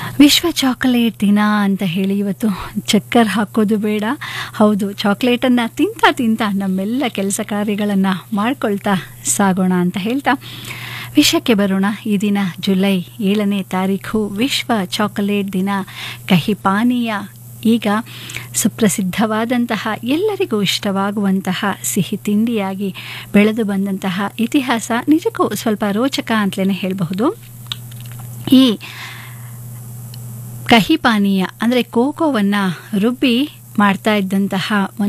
ವಿಶ್ವ ಚಾಕೊಲೇಟ್ ದಿನ ಅಂತ ಹೇಳಿ ಇವತ್ತು ಚಕ್ಕರ್ ಹಾಕೋದು ಬೇಡ ಹೌದು ಚಾಕ್ಲೇಟನ್ನು ತಿಂತಾ ತಿಂತಾ ನಮ್ಮೆಲ್ಲ ಕೆಲಸ ಕಾರ್ಯಗಳನ್ನು ಮಾಡ್ಕೊಳ್ತಾ ಸಾಗೋಣ ಅಂತ ಹೇಳ್ತಾ ವಿಷಯಕ್ಕೆ ಬರೋಣ ಈ ದಿನ ಜುಲೈ ಏಳನೇ ತಾರೀಖು ವಿಶ್ವ ಚಾಕೊಲೇಟ್ ದಿನ ಕಹಿ ಪಾನೀಯ ಈಗ ಸುಪ್ರಸಿದ್ಧವಾದಂತಹ ಎಲ್ಲರಿಗೂ ಇಷ್ಟವಾಗುವಂತಹ ಸಿಹಿ ತಿಂಡಿಯಾಗಿ ಬೆಳೆದು ಬಂದಂತಹ ಇತಿಹಾಸ ನಿಜಕ್ಕೂ ಸ್ವಲ್ಪ ರೋಚಕ ಅಂತಲೇ ಹೇಳಬಹುದು ಈ ಕಹಿ ಪಾನೀಯ ಅಂದರೆ ಕೋಕೋವನ್ನು ರುಬ್ಬಿ ಮಾಡ್ತಾ ಇದ್ದಂತಹ